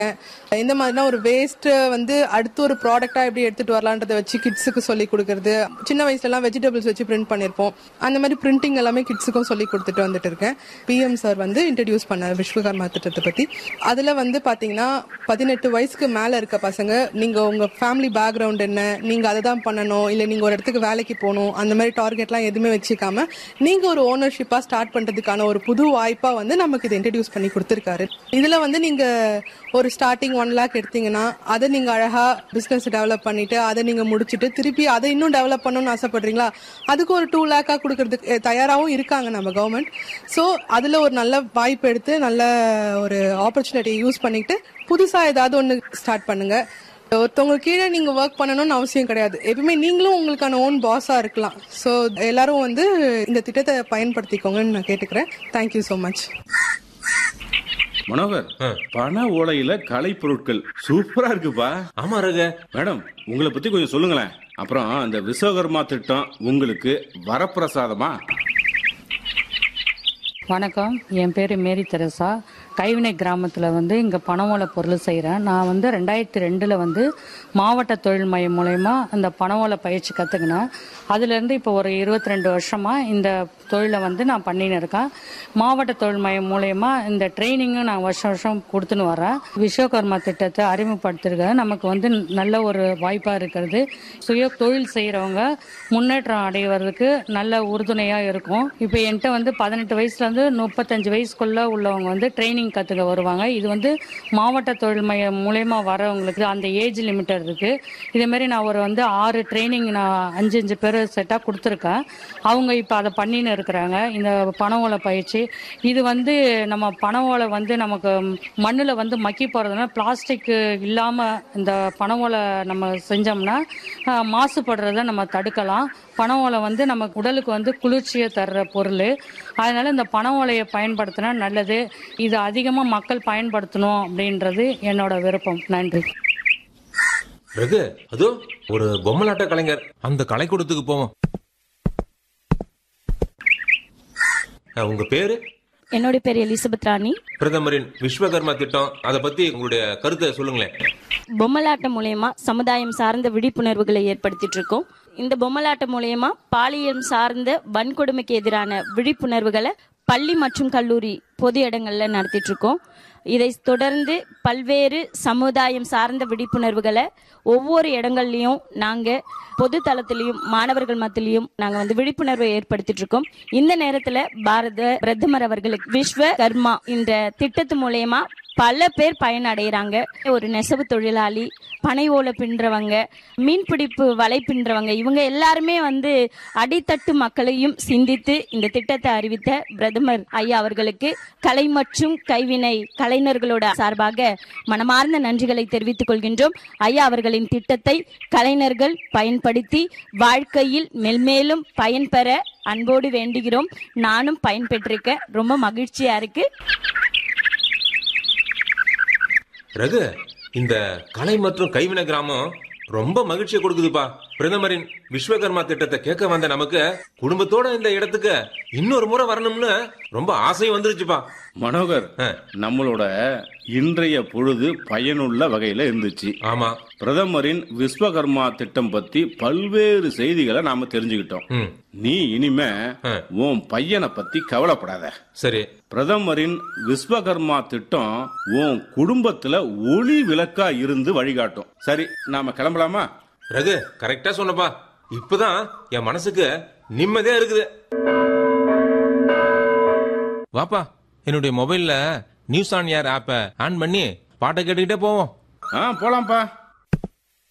இந்த மாதிரினா ஒரு வேஸ்ட் வந்து அடுத்து ஒரு ப்ராடக்டா எப்படி எடுத்துட்டு வரலான்றதை வச்சு கிட்ஸுக்கு சொல்லி கொடுக்கறது சின்ன வயசுல எல்லாம் வெஜிடபிள்ஸ் வச்சு பிரிண்ட் பண்ணிருப்போம் அந்த மாதிரி பிரிண்டிங் எல்லாமே கிட்ஸுக்கும் சொல்லி கொடுத்துட்டு வந்துட்டு இருக்கேன் பிஎம் சார் வந்து இன்ட்ரடியூஸ் பண்ணார் விஸ்வகர்மா திட்டத்தை பத்தி அதுல வந்து பாத்தீங்கன்னா பதினெட்டு வயசுக்கு மேல இருக்க பசங்க நீங்க உங்க ஃபேமிலி பேக்ரவுண்ட் என்ன நீங்க அதை தான் பண்ணணும் இல்ல நீங்க ஒரு இடத்துக்கு வேலைக்கு போகணும் அந்த மாதிரி டார்கெட்லாம் எதுவுமே வச்சுக்காம நீங்க ஒரு ஓனர்ஷிப்பா ஸ்டார்ட் பண்றதுக்கான ஒரு புது வாய்ப்பா வந்து நமக்கு இதை இன்ட்ரடியூஸ் பண்ணி கொடுத்துருக்காரு இதுல வந்து நீங்க ஒரு ஸ்டார்டிங் ஒன் லேக் எடுத்தீங்கன்னா அதை நீங்க அழகா பிசினஸ் டெவலப் பண்ணிட்டு அதை நீங்க முடிச்சிட்டு திருப்பி அதை இன்னும் டெவலப் பண்ணணும்னு ஆசைப்படுறீங்களா அதுக்கு ஒரு டூ லேக்கா கொடுக்கறதுக்கு தயாராகவும் இருக்காங்க நம்ம கவர்மெண்ட் ஸோ அதுல ஒரு நல்ல வாய்ப்பு எடுத்து நல்ல ஒரு ஆப்பர்ச்சுனிட்டியை யூஸ் பண்ணிட்டு புதுசா ஏதாவது ஒன்று ஸ்டார்ட் பண்ணுங்க ஒருத்தவங்க கீழே நீங்க ஒர்க் பண்ணணும்னு அவசியம் கிடையாது எப்பவுமே நீங்களும் உங்களுக்கான ஓன் பாஸா இருக்கலாம் ஸோ எல்லாரும் வந்து இந்த திட்டத்தை பயன்படுத்திக்கோங்கன்னு நான் கேட்டுக்கிறேன் தேங்க்யூ ஸோ மச் மனோகர் பண ஓலையில கலை பொருட்கள் சூப்பரா இருக்குப்பா ஆமா ரகு மேடம் உங்களை பத்தி கொஞ்சம் சொல்லுங்களேன் அப்புறம் அந்த விஸ்வகர்மா திட்டம் உங்களுக்கு வரப்பிரசாதமா வணக்கம் என் பேர் மேரி தெரசா கைவினை கிராமத்தில் வந்து இங்கே பனவோலை பொருள் செய்கிறேன் நான் வந்து ரெண்டாயிரத்தி ரெண்டில் வந்து மாவட்ட தொழில் மையம் மூலயமா அந்த பனவோலை பயிற்சி கற்றுக்கினேன் அதுலேருந்து இப்போ ஒரு இருபத்தி ரெண்டு வருஷமாக இந்த தொழிலை வந்து நான் பண்ணின்னு இருக்கேன் மாவட்ட தொழில் மையம் மூலயமா இந்த ட்ரைனிங்கும் நான் வருஷம் வருஷம் கொடுத்துன்னு வரேன் விஸ்வகர்மா திட்டத்தை அறிமுகப்படுத்திருக்கேன் நமக்கு வந்து நல்ல ஒரு வாய்ப்பாக இருக்கிறது சுய தொழில் செய்கிறவங்க முன்னேற்றம் அடைவதற்கு நல்ல உறுதுணையாக இருக்கும் இப்போ என்கிட்ட வந்து பதினெட்டு வயசுலேருந்து முப்பத்தஞ்சு வயசுக்குள்ள உள்ளவங்க வந்து ட்ரைனிங் கற்றுக்க வருவாங்க இது வந்து மாவட்ட தொழில் மையம் மூலயமா வரவங்களுக்கு அந்த ஏஜ் லிமிட்டட் இருக்கு இதே மாதிரி நான் ஒரு வந்து ஆறு ட்ரைனிங் நான் அஞ்சு அஞ்சு பேர் செட்டாக கொடுத்துருக்கேன் அவங்க இப்போ அதை பண்ணின்னு இருக்கிறாங்க இந்த பனவோலை பயிற்சி இது வந்து நம்ம பனவோலை வந்து நமக்கு மண்ணில் வந்து மக்கி போகிறதுனால பிளாஸ்டிக் இல்லாமல் இந்த பனவோலை நம்ம செஞ்சோம்னா ஆஹ், மாசுபடுறதை நம்ம தடுக்கலாம் பனவோலை வந்து நமக்கு உடலுக்கு வந்து குளிர்ச்சியை தர்ற பொருள் அதனால இந்த பனவோலையை பயன்படுத்தினா நல்லது இது அதிகமாக மக்கள் பயன்படுத்தணும் அப்படின்றது என்னோட விருப்பம் நன்றி ரகு அதோ ஒரு பொம்மலாட்ட கலைஞர் அந்த கலைக்கூடத்துக்கு போவோம் அஹ், உங்க பேரு என்னோட பேர் எலிசபெத் ராணி பிரதமரின் விஸ்வகர்மா திட்டம் அதை பத்தி உங்களுடைய கருத்தை சொல்லுங்களேன் பொம்மலாட்டம் மூலயமா சமுதாயம் சார்ந்த விழிப்புணர்வுகளை ஏற்படுத்திட்டு இருக்கோம் இந்த பொம்மலாட்டம் மூலயமா பாலியல் சார்ந்த வன்கொடுமைக்கு எதிரான விழிப்புணர்வுகளை பள்ளி மற்றும் கல்லூரி பொது இடங்கள்ல நடத்திட்டு இருக்கோம் இதை தொடர்ந்து பல்வேறு சமுதாயம் சார்ந்த விழிப்புணர்வுகளை ஒவ்வொரு இடங்கள்லயும் நாங்க பொது தளத்திலையும் மாணவர்கள் மத்தியிலையும் நாங்க வந்து விழிப்புணர்வை ஏற்படுத்திட்டு இருக்கோம் இந்த நேரத்துல பாரத பிரதமர் அவர்களுக்கு விஸ்வ கர்மா இந்த திட்டத்து மூலயமா பல பேர் பயனடைகிறாங்க ஒரு நெசவு தொழிலாளி பனை ஓலை பின்றவங்க மீன்பிடிப்பு வலை பின்றவங்க இவங்க எல்லாருமே வந்து அடித்தட்டு மக்களையும் சிந்தித்து இந்த திட்டத்தை அறிவித்த பிரதமர் ஐயா அவர்களுக்கு கலை மற்றும் கைவினை கலைஞர்களோட சார்பாக மனமார்ந்த நன்றிகளை தெரிவித்துக் கொள்கின்றோம் ஐயா அவர்களின் திட்டத்தை கலைஞர்கள் பயன்படுத்தி வாழ்க்கையில் மெல்மேலும் பயன்பெற அன்போடு வேண்டுகிறோம் நானும் பயன்பெற்றிருக்கேன் ரொம்ப மகிழ்ச்சியா இருக்கு ரகு இந்த கலை மற்றும் கைவினை கிராமம் ரொம்ப மகிழ்ச்சியை கொடுக்குதுப்பா பிரதமரின் விஸ்வகர்மா திட்டத்தை கேட்க வந்த நமக்கு குடும்பத்தோட இந்த இடத்துக்கு இன்னொரு முறை வரணும்னு ரொம்ப ஆசையும் வந்துருச்சுப்பா மனோகர் ஆ. நம்மளோட இன்றைய பொழுது பயனுள்ள வகையில இருந்துச்சு ஆமா பிரதமரின் விஸ்வகர்மா திட்டம் பத்தி பல்வேறு செய்திகளை நாம தெரிஞ்சுக்கிட்டோம் ம் நீ இனிமே ஆ. உன் பையனை பத்தி கவலைப்படாத சரி பிரதமரின் விஸ்வகர்மா திட்டம் உன் குடும்பத்துல ஒளி விளக்கா இருந்து வழிகாட்டும் சரி நாம கிளம்பலாமா ரகு கரெக்டா சொன்னப்பா இப்பதான் என் மனசுக்கு நிம்மதியா இருக்குது வாப்பா என்னுடைய மொபைல்ல நியூஸ் ஆன் ஏர் ஆப்பை ஆன் பண்ணி பாட்டை கேட்டுக்கிட்டே போவோம் ஆ போலாம்ப்பா